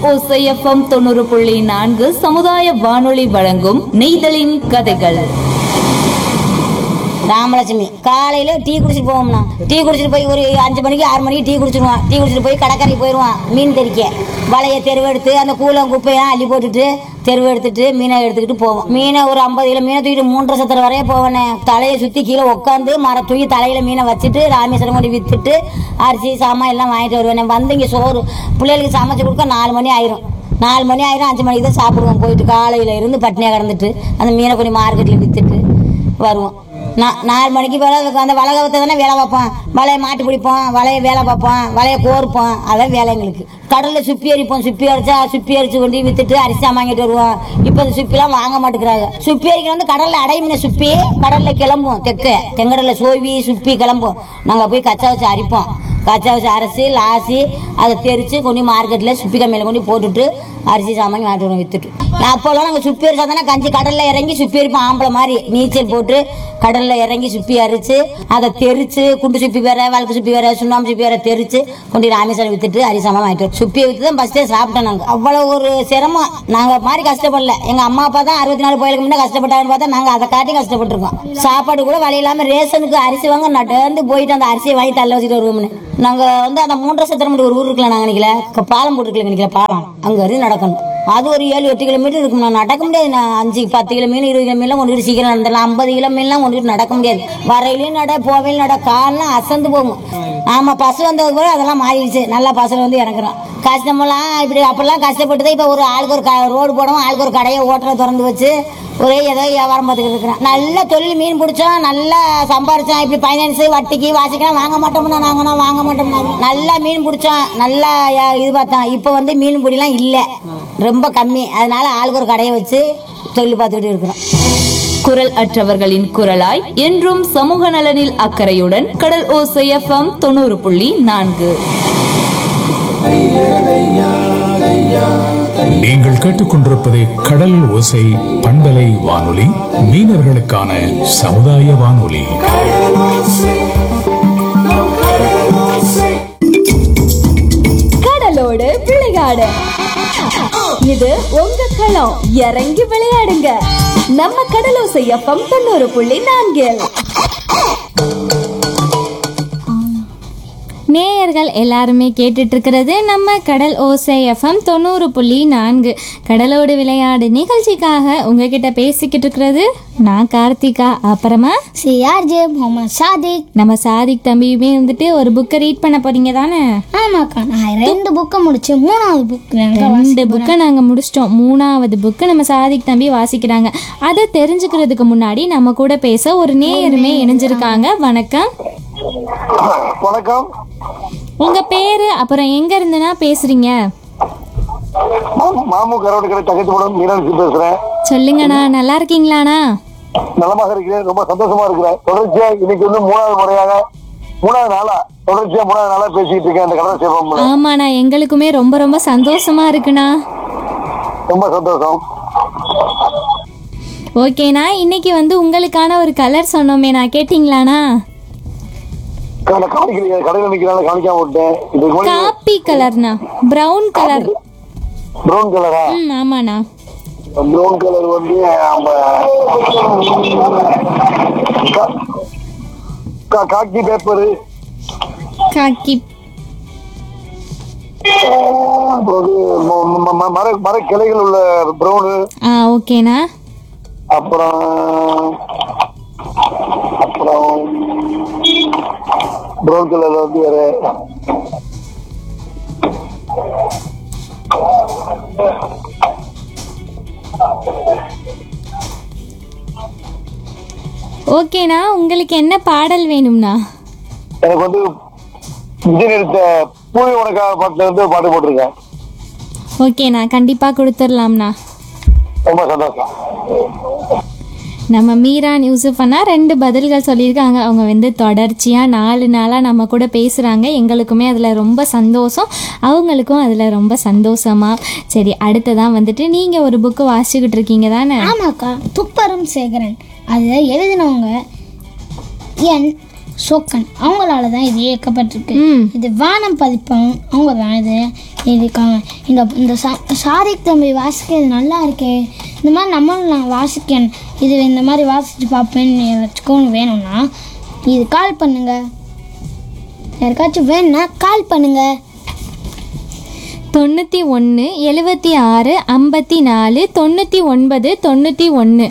ஓசைஎஃப்எம் தொண்ணூறு புள்ளி நான்கு சமுதாய வானொலி வழங்கும் நெய்தலின் கதைகள் ராமலட்சுமி காலையில டீ குடிச்சிட்டு போவோம்னா டீ குடிச்சிட்டு போய் ஒரு அஞ்சு மணிக்கு ஆறு மணிக்கு டீ குடிச்சிருவான் டீ குடிச்சிட்டு போய் கடற்கரைக்கு போயிடுவான் மீன் தெறிக்க வலையை தெருவெடுத்து அந்த கூலம் குப்பையெல்லாம் அள்ளி போட்டுட்டு தெருவு எடுத்துட்டு மீனை எடுத்துக்கிட்டு போவோம் மீனை ஒரு ஐம்பது கிலோ மீனை தூக்கிட்டு மூன்றரை சத்திர வரைய போவேனே தலையை சுற்றி கீழே உட்காந்து மர தூக்கி தலையில மீனை வச்சுட்டு ராமேஸ்வரம் கொண்டு வித்துட்டு அரிசி சாமான் எல்லாம் வாங்கிட்டு வருவேன் வந்து இங்கே சோறு பிள்ளைகளுக்கு சமைச்சு கொடுக்க நாலு மணி ஆயிரும் நாலு மணி ஆயிரம் அஞ்சு மணிக்கு தான் சாப்பிடுவோம் போயிட்டு காலையில இருந்து பட்னியாக கிடந்துட்டு அந்த மீனை கொஞ்சம் மார்க்கெட்டில் வித்துட்டு வருவோம் நான் நாலு மணிக்கு மேலே அந்த வளகவத்தை தானே வேலை பார்ப்போம் வலையை மாட்டு பிடிப்போம் வலையை வேலை பார்ப்போம் வலையை கோர்ப்போம் அதான் வேலை எங்களுக்கு கடலில் சுப்பி அரிப்போம் சுப்பி அரிச்சா சுப்பி அரிச்சு கொண்டு போய் வித்துட்டு அரிசி வாங்கிட்டு வருவோம் இப்போ அந்த சுப்பிலாம் வாங்க மாட்டேங்கிறாங்க சுப்பி அரிக்கிற வந்து கடலில் அடைமீன சுப்பி கடலில் கிளம்புவோம் தெக்க தெங்கடலில் சோவி சுப்பி கிளம்புவோம் நாங்கள் போய் கச்சா வச்சு அரிப்போம் கச்சா வச்சு அரைச்சி லாசி அதை தெரிச்சு கொண்டு மார்க்கெட்டில் சுப்பி கம்மியில் கொண்டு போட்டுட்டு அரிசி சாமான் வாங்கிட்டு வருவோம் வித்துட்டு நான் அப்போல்லாம் நாங்கள் சுப்பி அரிசா தானே கஞ்சி கடலில் இறங்கி சுப்பி அரிப்போம் ஆம்பளை மாதிரி நீச்சல் போட்டு கடலில் இறங்கி சுப்பி அரிச்சு அதை தெரிச்சு குண்டு சுப்பி வேற வழுக்கு சுப்பி வேற சுண்ணாம்பு சுப்பி வேற தெரிச்சு கொண்டு ராமேஸ்வரம் வித்துட்டு அரிசி சாமான் வாங்கிட்டு வருவோம். சுப்பியை வித்து தான் ஃபஸ்ட்டே சாப்பிட்டோம் நாங்கள் அவ்வளோ ஒரு சிரமம் நாங்கள் மாதிரி கஷ்டப்படல எங்கள் அம்மா அப்பா தான் அறுபத்தி நாலு கோயிலுக்கு முன்னே கஷ்டப்பட்டாங்கன்னு பார்த்தா நாங்கள் அதை காட்டி கஷ்டப்பட்டிருக்கோம் சாப்பாடு கூட வழி இல்லாமல் ரேஷனுக்கு அரிசி வாங்க நடந்து போயிட்டு அந்த அரிசியை வாங்கி தள்ள வச்சுட்டு வருவோம்னு நாங்கள் வந்து அந்த மூன்றரை சத்திரம் ஒரு ஊர் இருக்குல்ல நாங்கள் நினைக்கல க- பாலம் போட்டுருக்கல நினைக்கல பாலம் அங்கே இருந்து நடக்கணும் அது ஒரு ஏழு எட்டு கிலோமீட்டர் இருக்கும் நான் நடக்க முடியாது நான் அஞ்சு பத்து கிலோ மீன் இருபது கிலோ மீன்லாம் கொண்டு சீக்கிரம் நடந்துடலாம் ஐம்பது கிலோ மீன்லாம் கொண்டு நடக்க முடியாது வரையிலையும் நட போவையிலும் நட கால்லாம் அசந்து போகும் ஆமாம் பசு வந்தது கூட அதெல்லாம் மாறிடுச்சு நல்லா பசுல வந்து இறங்குறோம் கஷ்டமெல்லாம் இப்படி அப்பெல்லாம் கஷ்டப்பட்டு தான் இப்போ ஒரு ஆளுக்கு ஒரு க ரோடு போடவும் ஆளுக்கு ஒரு கடையை ஓட்டரை திறந்து வச்சு ஒரே ஏதோ வியாபாரம் பார்த்துக்கிட்டு இருக்கிறேன் நல்ல தொழில் மீன் பிடிச்சோம் நல்லா சம்பாரிச்சோம் இப்படி ஃபைனான்ஸ் வட்டிக்கு வாசிக்கலாம் வாங்க மாட்டோம்னா நாங்கன்னா வாங்க மாட்டோம்னா நல்லா மீன் பிடிச்சோம் நல்லா யா- இது பார்த்தோம் இப்போ வந்து மீன் பிடிலாம் இல்லை ரொம்ப கம்மி அதனால ஆளுக்கு ஒரு கடையை வச்சு தொழில் பார்த்துக்கிட்டு இருக்கிறோம் குரல் அற்றவர்களின் குரலாய் என்றும் சமூக நலனில் அக்கறையுடன் கடல் ஓசைஎஃப்எம் தொண்ணூறு புள்ளி நான்கு நீங்கள் கேட்டுக்கொண்டிருப்பது கடல் ஓசை பண்பலை வானொலி மீனவர்களுக்கான சமுதாய வானொலி கடலோடு விளையாடு இது உங்க களம் இறங்கி விளையாடுங்க நம்ம கடலோசை எஃப்எம் தொண்ணூறு புள்ளி நான்கில் நேயர்கள் எல்லாருமே கேட்டுட்டு இருக்கிறது நம்ம கடல் ஓசை எஃப்எம் தொண்ணூறு புள்ளி நான்கு கடலோடு விளையாடு நிகழ்ச்சிக்காக உங்ககிட்ட பேசிக்கிட்டு இருக்கிறது நான் கார்த்திகா அப்புறமா சிஆர்ஜே முகமது சாதிக் நம்ம சாதிக் தம்பியுமே வந்துட்டு ஒரு புக்கை ரீட் பண்ண போறீங்க தானே ஆமாக்கா நான் ரெண்டு புக்கை முடிச்சு மூணாவது புக் ரெண்டு புக்கை நாங்கள் முடிச்சிட்டோம் மூணாவது புக்கு நம்ம சாதிக் தம்பி வாசிக்கிறாங்க அதை தெரிஞ்சுக்கிறதுக்கு முன்னாடி நம்ம கூட பேச ஒரு நேயருமே இணைஞ்சிருக்காங்க வணக்கம் வணக்கம் உங்க பேரு அப்புறம் எங்க இருந்துனா பேசுறீங்க மாமு- மாமு கரோடு கடை தகச்சு மூலம் மீனாட்சி பேசுறேன் சொல்லுங்கண்ணா நல்லா இருக்கீங்களாண்ணா நலமாக இருக்கிறேன் ரொம்ப சந்தோஷமா இருக்கிறேன் தொடர்ச்சியா இன்னைக்கு வந்து மூணாவது முறையாக மூணாவது நாளா தொடர்ச்சியா மூணாவது நாளா பேசிட்டு இருக்கேன் அந்த கடை சேவம் ஆமாண்ணா எங்களுக்குமே ரொம்ப ரொம்ப சந்தோஷமா இருக்குண்ணா ரொம்ப சந்தோஷம் ஓகேண்ணா இன்னைக்கு வந்து உங்களுக்கான ஒரு கலர் சொன்னோமே நான் கேட்டிங்களாண்ணா கடை காணிக்கிறீங்க கடையில் நிற்கிறாங்க காணிக்காம விட்டேன் இதுக்கு முன்னாடி காப்பி கலர்ண்ணா ப்ரௌன் கலர் ப்ரௌன் கலரா ம் ஆமாண்ணா ப்ரௌன் கலர் வந்து நம்ம கா- கா- காக்கி பேப்பரு காக்கி அப்புறம் வந்து ம- ம- ம- மர மர கிளைகள் உள்ள ப்ரௌனு ஆ ஓகேண்ணா அப்புறம் அப்புறம் ப்ரௌன் கலர்ல வந்து வேற ஓகேண்ணா உங்களுக்கு என்ன பாடல் வேணும்ண்ணா எனக்கு வந்து விஜய் எடுத்த பூவி உனக்காக பாட்டுல இருந்து பாட்டு போட்டிருக்கேன் ஓகேண்ணா கண்டிப்பாக கொடுத்துடலாம்ண்ணா ரொம்ப சந்தோஷம் நம்ம மீரான் யூசுப் அண்ணா ரெண்டு பதில்கள் சொல்லியிருக்காங்க அவங்க வந்து தொடர்ச்சியாக நாலு நாளாக நம்ம கூட பேசுகிறாங்க எங்களுக்குமே அதில் ரொம்ப சந்தோஷம் அவங்களுக்கும் அதில் ரொம்ப சந்தோஷமா சரி அடுத்ததான் வந்துட்டு நீங்கள் ஒரு புக்கு வாசிச்சுக்கிட்டு இருக்கீங்க தானே ஆமாக்கா துப்பரும் சேகரன் அதை எழுதினவங்க என் சோக்கன் அவங்களால தான் இது இயக்கப்பட்டிருக்கு ம். இது வானம் பதிப்பம் அவங்க தான் இது இருக்காங்க இந்த இந்த சா சாதிக் தம்பி வாசிக்கிறது நல்லா இருக்கே இந்த மாதிரி நம்மளும் நான் வாசிக்கணும் இது இந்த மாதிரி வாசித்து பார்ப்பேன்னு யாராச்சுக்கும் வேணும்னா இது கால் பண்ணுங்க யாருக்காச்சும் வேணும்னா கால் பண்ணுங்க தொண்ணூற்றி ஒன்று எழுபத்தி ஆறு ஐம்பத்தி நாலு தொண்ணூற்றி ஒன்பது தொண்ணூற்றி ஒன்று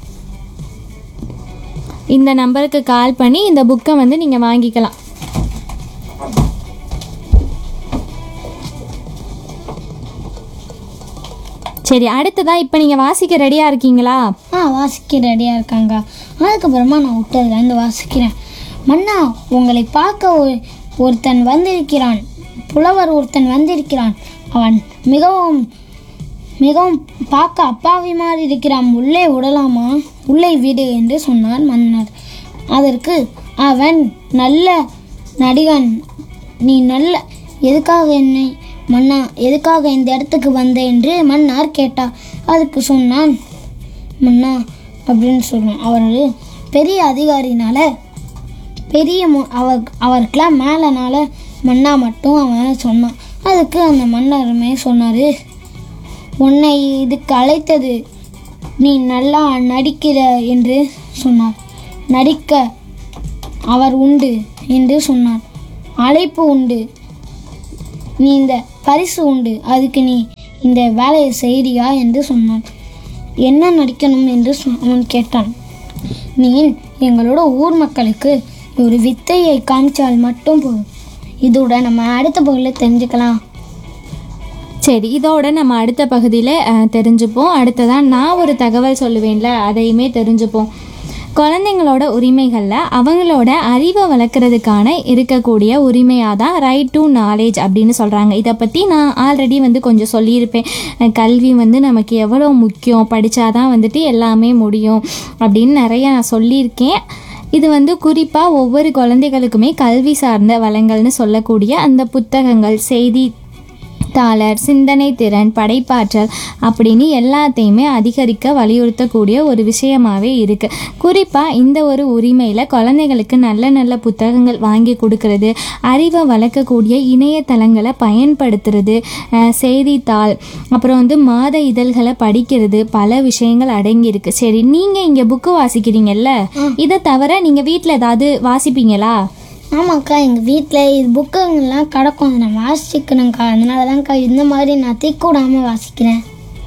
இந்த நம்பருக்கு கால் பண்ணி இந்த புக்கை வந்து நீங்கள் வாங்கிக்கலாம் சரி அடுத்ததா இப்போ நீங்கள் வாசிக்க ரெடியாக இருக்கீங்களா ஆ வாசிக்க ரெடியாக இருக்காங்க அதுக்கப்புறமா நான் விட்டதுலேருந்து வாசிக்கிறேன் மன்னா உங்களை பார்க்க ஒரு ஒருத்தன் வந்திருக்கிறான் புலவர் ஒருத்தன் வந்திருக்கிறான் அவன் மிகவும் மிகவும் பார்க்க அப்பாவி மாதிரி இருக்கிறான் உள்ளே விடலாமா உள்ளே விடு என்று சொன்னார் மன்னர் அதற்கு அவன் நல்ல நடிகன் நீ நல்ல எதுக்காக என்னை மன்னா எதுக்காக இந்த இடத்துக்கு வந்த என்று மன்னார் கேட்டார் அதுக்கு சொன்னான் மன்னா அப்படின்னு சொல்லுவோம் அவர் பெரிய அதிகாரினால பெரிய மு- அவர் அவருக்கெல்லாம் மேலனால மன்னா மட்டும் அவன் சொன்னான் அதுக்கு அந்த மன்னருமே சொன்னார் உன்னை இதுக்கு அழைத்தது நீ நல்லா நடிக்கிற என்று சொன்னார் நடிக்க அவர் உண்டு என்று சொன்னார் அழைப்பு உண்டு நீ இந்த பரிசு உண்டு அதுக்கு நீ இந்த வேலையை செய்றியா என்று சொன்னான் என்ன நடிக்கணும் என்று சொ- அவன் கேட்டான் நீ எங்களோட ஊர் மக்களுக்கு ஒரு வித்தையை காமிச்சால் மட்டும் போதும் இதோட நம்ம அடுத்த பகுதியில் தெரிஞ்சுக்கலாம் சரி இதோட நம்ம அடுத்த பகுதியில் தெரிஞ்சுப்போம் அடுத்ததான் நான் ஒரு தகவல் சொல்லுவேன்ல அதையுமே தெரிஞ்சுப்போம் குழந்தைங்களோட உரிமைகளில் அவங்களோட அறிவை வளர்க்குறதுக்கான இருக்கக்கூடிய உரிமையாக தான் ரைட் டு நாலேஜ் அப்படின்னு சொல்கிறாங்க இதை பற்றி நான் ஆல்ரெடி வந்து கொஞ்சம் சொல்லியிருப்பேன் அஹ் கல்வி வந்து நமக்கு எவ்வளோ முக்கியம் படித்தாதான் வந்துட்டு எல்லாமே முடியும் அப்படின்னு நிறைய நான் சொல்லியிருக்கேன் இது வந்து குறிப்பாக ஒவ்வொரு குழந்தைகளுக்குமே கல்வி சார்ந்த வளங்கள்னு சொல்லக்கூடிய அந்த புத்தகங்கள் செய்தி தாளர் சிந்தனை திறன் படைப்பாற்றல் அப்படின்னு எல்லாத்தையுமே அதிகரிக்க வலியுறுத்தக்கூடிய ஒரு விஷயமாவே இருக்கு குறிப்பாக இந்த ஒரு உரிமையில் குழந்தைகளுக்கு நல்ல நல்ல புத்தகங்கள் வாங்கி கொடுக்கறது அறிவை வளர்க்கக்கூடிய இணையதளங்களை பயன்படுத்துறது அஹ், செய்தித்தாள் அப்புறம் வந்து மாத இதழ்களை படிக்கிறது பல விஷயங்கள் அடங்கியிருக்கு சரி நீங்கள் இங்கே புக்கு வாசிக்கிறீங்கல்ல இதை தவிர நீங்கள் வீட்டில் ஏதாவது வாசிப்பீங்களா ஆமாக்கா எங்கள் வீட்டில் இது புக்குங்கெல்லாம் கிடக்கும் அதை நான் வாசிக்கணுங்க்கா அதனால தான்க்கா இந்த மாதிரி நான் திக்கூடாமல் வாசிக்கிறேன்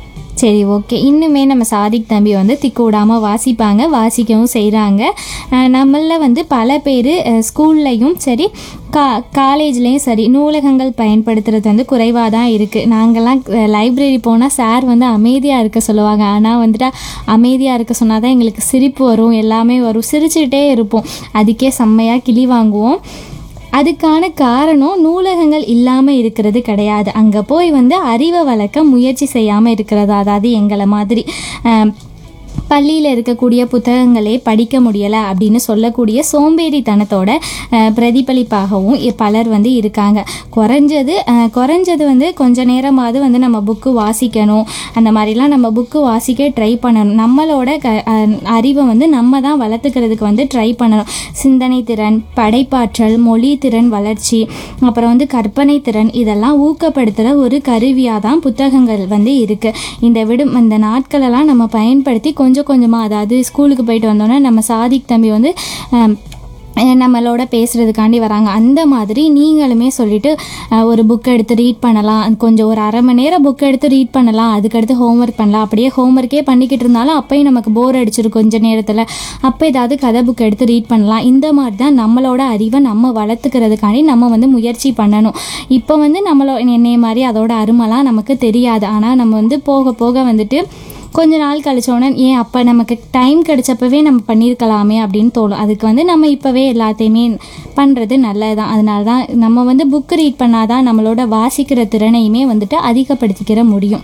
சரி ஓகே இன்னுமே நம்ம சாதிக் தம்பி வந்து திக்கு விடாமல் வாசிப்பாங்க வாசிக்கவும் செய்கிறாங்க நம்மளில் வந்து பல பேர் ஸ்கூல்லையும் சரி கா காலேஜ்லேயும் சரி நூலகங்கள் பயன்படுத்துறது வந்து குறைவாக தான் இருக்குது நாங்கள்லாம் லைப்ரரி போனால் சார் வந்து அமைதியாக இருக்க சொல்லுவாங்க ஆனால் வந்துட்டு அமைதியாக இருக்க சொன்னால் தான் எங்களுக்கு சிரிப்பு வரும் எல்லாமே வரும் சிரிச்சுக்கிட்டே இருப்போம் அதுக்கே செம்மையாக கிளி வாங்குவோம் அதுக்கான காரணம் நூலகங்கள் இல்லாமல் இருக்கிறது கிடையாது அங்கே போய் வந்து அறிவை வளர்க்க முயற்சி செய்யாமல் இருக்கிறது அதாவது எங்களை மாதிரி ஆம், பள்ளியில் இருக்கக்கூடிய புத்தகங்களே படிக்க முடியலை அப்படின்னு சொல்லக்கூடிய சோம்பேறித்தனத்தோட அஹ், பிரதிபலிப்பாகவும் இ- பலர் வந்து இருக்காங்க குறைஞ்சது அஹ், குறைஞ்சது வந்து கொஞ்ச நேரமாவது வந்து நம்ம புக்கு வாசிக்கணும் அந்த மாதிரிலாம் நம்ம புக்கு வாசிக்க ட்ரை பண்ணணும் நம்மளோட க அஹ், அறிவை வந்து நம்ம தான் வளர்த்துக்கிறதுக்கு வந்து ட்ரை பண்ணணும் சிந்தனை திறன் படைப்பாற்றல் மொழி திறன் வளர்ச்சி அப்புறம் வந்து கற்பனை திறன் இதெல்லாம் ஊக்கப்படுத்துகிற ஒரு கருவியாக தான் புத்தகங்கள் வந்து இருக்குது இந்த விடும் இந்த நாட்களெல்லாம் நம்ம பயன்படுத்தி கொஞ்சம் கொஞ்சமாக அதாவது ஸ்கூலுக்கு போயிட்டு வந்தோன்னே நம்ம சாதிக் தம்பி வந்து ஆம், அஹ் நம்மளோட பேசுகிறதுக்காண்டி வராங்க அந்த மாதிரி நீங்களுமே சொல்லிட்டு அஹ், ஒரு புக் எடுத்து ரீட் பண்ணலாம் அது கொஞ்சம் ஒரு அரை மணி நேரம் புக் எடுத்து ரீட் பண்ணலாம் அதுக்கடுத்து ஹோம்ஒர்க் பண்ணலாம் அப்படியே ஹோம்ஒர்க்கே பண்ணிக்கிட்டு இருந்தாலும் அப்பயும் நமக்கு போர் அடிச்சிருக்கும் கொஞ்ச நேரத்தில் அப்போ ஏதாவது கதை புக் எடுத்து ரீட் பண்ணலாம் இந்த மாதிரி தான் நம்மளோட அறிவை நம்ம வளர்த்துக்கிறதுக்காண்டி நம்ம வந்து முயற்சி பண்ணணும் இப்போ வந்து நம்மளோ என்னைய மாதிரி அதோட அருமைலாம் நமக்கு தெரியாது ஆனால் நம்ம வந்து போக போக வந்துட்டு கொஞ்ச நாள் கழிச்சோன்னே ஏன் அப்போ நமக்கு டைம் கிடைச்சப்பவே நம்ம பண்ணியிருக்கலாமே அப்படின்னு தோணும் அதுக்கு வந்து நம்ம இப்போவே எல்லாத்தையுமே பண்ணுறது நல்லது தான் அதனால தான் நம்ம வந்து புக் ரீட் பண்ணாதான் நம்மளோட வாசிக்கிற திறனையுமே வந்துட்டு அதிகப்படுத்திக்கிற முடியும்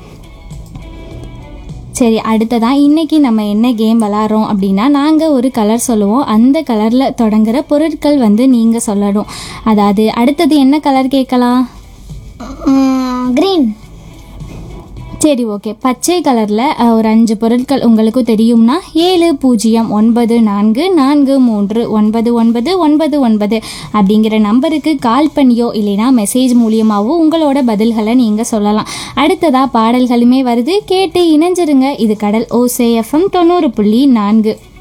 சரி அடுத்ததான் இன்னைக்கு நம்ம என்ன கேம் விளாட்றோம் அப்படின்னா நாங்கள் ஒரு கலர் சொல்லுவோம் அந்த கலரில் தொடங்குற பொருட்கள் வந்து நீங்கள் சொல்லணும் அதாவது அடுத்தது என்ன கலர் கேட்கலாம் க்ரீன் சரி ஓகே பச்சை கலரில் ஒரு அஞ்சு பொருட்கள் உங்களுக்கு தெரியும்னா ஏழு பூஜ்ஜியம் ஒன்பது நான்கு நான்கு மூன்று ஒன்பது ஒன்பது ஒன்பது ஒன்பது அப்படிங்கிற நம்பருக்கு கால் பண்ணியோ இல்லைனா மெசேஜ் மூலியமாகவோ உங்களோட பதில்களை நீங்கள் சொல்லலாம் அடுத்ததாக பாடல்களுமே வருது கேட்டு இணைஞ்சிருங்க இது கடல் ஓசே எஃப்எம் தொண்ணூறு புள்ளி நான்கு